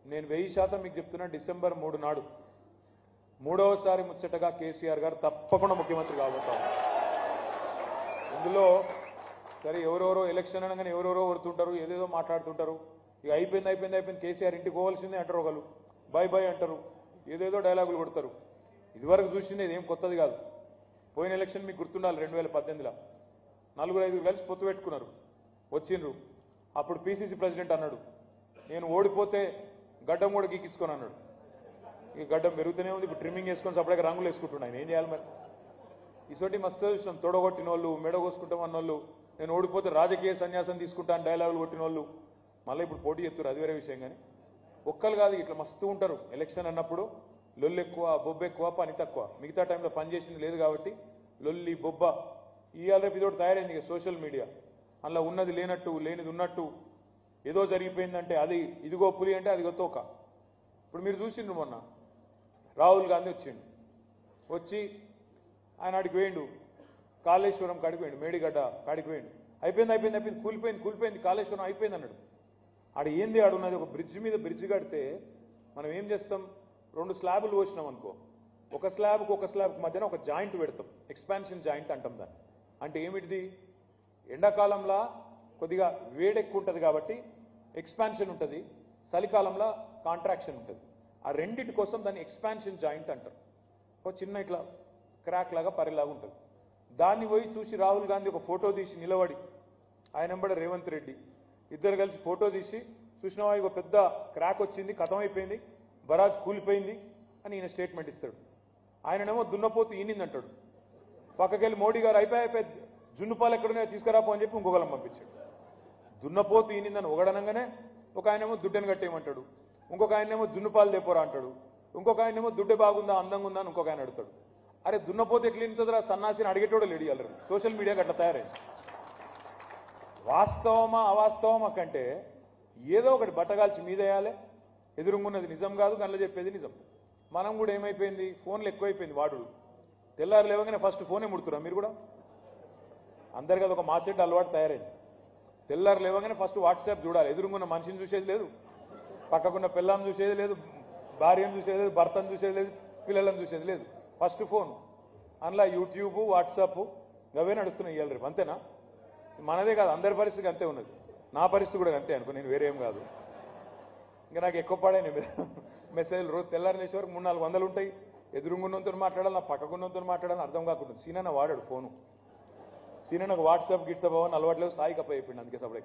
నేను వెయ్యి శాతం మీకు చెప్తున్నా డిసెంబర్ మూడు నాడు మూడవసారి ముచ్చటగా కేసీఆర్ గారు తప్పకుండా ముఖ్యమంత్రి కాబోతారు ఇందులో సరే ఎవరెవరో ఎలక్షన్ అనగానే ఎవరెవరో కొడుతుంటారు ఏదేదో మాట్లాడుతుంటారు ఇక అయిపోయింది అయిపోయింది అయిపోయింది కేసీఆర్ ఇంటికి పోవాల్సిందే అంటారు ఒకరు బై బై అంటారు ఏదేదో డైలాగులు కొడతారు ఇదివరకు చూసింది ఏం కొత్తది కాదు పోయిన ఎలక్షన్ మీకు గుర్తుండాలి రెండు వేల పద్దెనిమిదిలో నలుగురు ఐదుగురు కలిసి పొత్తు పెట్టుకున్నారు వచ్చిండ్రు అప్పుడు పిసిసి ప్రెసిడెంట్ అన్నాడు నేను ఓడిపోతే గడ్డం కూడా గీకించుకొని అన్నాడు ఈ గడ్డం పెరుగుతూనే ఉంది ఇప్పుడు ట్రిమ్మింగ్ వేసుకొని సపరేట్గా రంగులు వేసుకుంటున్నా ఆయన ఏం చేయాలి మరి ఇసోటి మస్తు చూసినాం తొడగొట్టిన వాళ్ళు మెడ కోసుకుంటాం అన్న వాళ్ళు నేను ఓడిపోతే రాజకీయ సన్యాసం తీసుకుంటాను డైలాగులు కొట్టిన వాళ్ళు మళ్ళీ ఇప్పుడు పోటీ చేస్తారు అది వేరే విషయం కానీ ఒక్కరు కాదు ఇట్లా మస్తు ఉంటారు ఎలక్షన్ అన్నప్పుడు లొల్లు ఎక్కువ బొబ్బ ఎక్కువ పని తక్కువ మిగతా టైంలో పని చేసింది లేదు కాబట్టి లొల్లి బొబ్బ ఇవాళ రేపు ఇదోటి తయారైంది ఇక సోషల్ మీడియా అందులో ఉన్నది లేనట్టు లేనిది ఉన్నట్టు ఏదో జరిగిపోయిందంటే అది ఇదిగో పులి అంటే అది తోక ఇప్పుడు మీరు చూసిండ్రు మొన్న రాహుల్ గాంధీ వచ్చిండు వచ్చి ఆయన ఆడికి వేయండు కాళేశ్వరం కాడికి వేయండు మేడిగడ్డ కాడికి వేయండు అయిపోయింది అయిపోయింది అయిపోయింది కూలిపోయింది కూలిపోయింది కాళేశ్వరం అయిపోయింది అన్నాడు ఆడ ఏంది ఆడున్నది ఒక బ్రిడ్జ్ మీద బ్రిడ్జ్ కడితే మనం ఏం చేస్తాం రెండు స్లాబులు పోసినాం అనుకో ఒక స్లాబ్కి ఒక స్లాబ్కి మధ్యన ఒక జాయింట్ పెడతాం ఎక్స్పాన్షన్ జాయింట్ అంటాం దాన్ని అంటే ఏమిటిది ఎండాకాలంలో కొద్దిగా వేడెక్కువ ఉంటుంది కాబట్టి ఎక్స్పాన్షన్ ఉంటుంది చలికాలంలో కాంట్రాక్షన్ ఉంటుంది ఆ రెండిటి కోసం దాన్ని ఎక్స్పాన్షన్ జాయింట్ అంటారు ఒక చిన్న ఇట్లా క్రాక్ లాగా పరిలాగా ఉంటుంది దాన్ని పోయి చూసి రాహుల్ గాంధీ ఒక ఫోటో తీసి నిలబడి ఆయన వెంబడి రేవంత్ రెడ్డి ఇద్దరు కలిసి ఫోటో తీసి చూసినావా ఇక పెద్ద క్రాక్ వచ్చింది అయిపోయింది బరాజ్ కూలిపోయింది అని ఈయన స్టేట్మెంట్ ఇస్తాడు ఆయననేమో దున్నపోతు ఈనింది అంటాడు పక్కకెళ్ళి మోడీ గారు అయిపోయి అయిపోయి జున్నుపాలు ఎక్కడున్నాయో తీసుకురాపో అని చెప్పి ఇంకొకళ్ళం పంపించాడు దున్నపోతు ఈనిందని ఒకడనంగానే ఒక ఆయనేమో దుడ్డని కట్టేయమంటాడు ఇంకొక ఆయనేమో జున్నుపాలు తెపోరా అంటాడు ఇంకొక ఆయనేమో దుడ్డే బాగుందా అందంగా ఉందా అని ఇంకొక ఆయన అడుగుతాడు అరే దున్నపోతే ఎట్లా ఇంటుందిరా సన్నాసిని అడిగేటోడు లేడు ఇవాళ సోషల్ మీడియాకి అట్లా తయారైంది వాస్తవమా అవాస్తవమా కంటే ఏదో ఒకటి బట్టగాల్చి మీదేయాలి ఎదురుగున్నది నిజం కాదు కళ్ళ చెప్పేది నిజం మనం కూడా ఏమైపోయింది ఫోన్లు ఎక్కువైపోయింది వాడుడు తెల్లారు లేవగానే ఫస్ట్ ఫోనే ముడుతురా మీరు కూడా అందరికి అది ఒక మాసెట్ అలవాటు తయారైంది తెల్లారు లేవగానే ఫస్ట్ వాట్సాప్ చూడాలి ఎదురుగున్న మనిషిని చూసేది లేదు పక్కకున్న పిల్లని చూసేది లేదు భార్యను చూసేది లేదు భర్తను చూసేది లేదు పిల్లలను చూసేది లేదు ఫస్ట్ ఫోన్ అందులో యూట్యూబ్ వాట్సాప్ అవే నడుస్తున్నాయి ఇవాళ రేపు అంతేనా మనదే కాదు అందరి పరిస్థితి అంతే ఉన్నది నా పరిస్థితి కూడా అంతే అనుకో నేను వేరేం కాదు ఇంకా నాకు ఎక్కువ పడాయి మెసేజ్ రోజు తెల్లారి లేచే వరకు మూడు నాలుగు వందలు ఉంటాయి ఎదురుగున్నతో మాట్లాడాలి నా పక్కకున్నతో మాట్లాడాలని అర్థం కాకుండా సీనన్న వాడాడు ఫోను సీనన్నకు వాట్సాప్ గిట్సాప్ అవన్నీ అలవాట్లేదు సాయి కప్ప అయిపోయింది అందుకే సపడే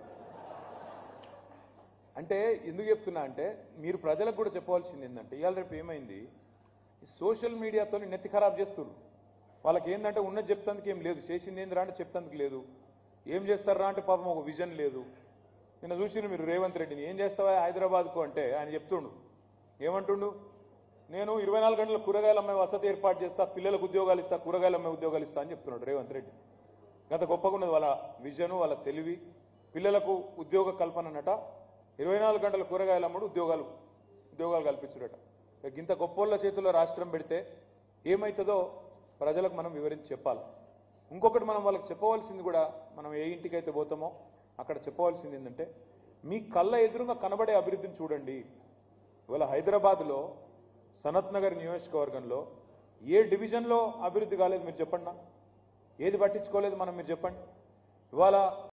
అంటే ఎందుకు చెప్తున్నా అంటే మీరు ప్రజలకు కూడా చెప్పవలసింది ఏంటంటే ఇవాళ రేపు ఏమైంది ఈ సోషల్ మీడియాతో నెత్తి ఖరాబ్ చేస్తున్నారు వాళ్ళకి ఏంటంటే ఉన్నది చెప్తానికి ఏం లేదు చేసింది ఏందిరా అంటే చెప్తానికి లేదు ఏం చేస్తారా అంటే పాపం ఒక విజన్ లేదు నిన్న చూసిరు మీరు రేవంత్ రెడ్డిని ఏం చేస్తావా హైదరాబాద్కు అంటే ఆయన చెప్తుండు ఏమంటుండు నేను ఇరవై నాలుగు గంటల కూరగాయలు అమ్మే వసతి ఏర్పాటు చేస్తా పిల్లలకు ఉద్యోగాలు ఇస్తా కూరగాయలు అమ్మే ఉద్యోగాలు ఇస్తా అని చెప్తున్నాడు రేవంత్ రెడ్డి గత గొప్పగా ఉన్నది వాళ్ళ విజను వాళ్ళ తెలివి పిల్లలకు ఉద్యోగ కల్పన అన్నట ఇరవై నాలుగు గంటల కూరగాయలు అమ్ముడు ఉద్యోగాలు ఉద్యోగాలు కల్పించుడట ఇక ఇంత గొప్పోళ్ళ చేతుల్లో రాష్ట్రం పెడితే ఏమవుతుందో ప్రజలకు మనం వివరించి చెప్పాలి ఇంకొకటి మనం వాళ్ళకి చెప్పవలసింది కూడా మనం ఏ ఇంటికైతే పోతామో అక్కడ చెప్పవలసింది ఏంటంటే మీ కళ్ళ ఎదురుగా కనబడే అభివృద్ధిని చూడండి ఇవాళ హైదరాబాద్లో సనత్ నగర్ నియోజకవర్గంలో ఏ డివిజన్లో అభివృద్ధి కాలేదు మీరు చెప్పండి నాకు ఏది పట్టించుకోలేదు మనం మీరు చెప్పండి ఇవాళ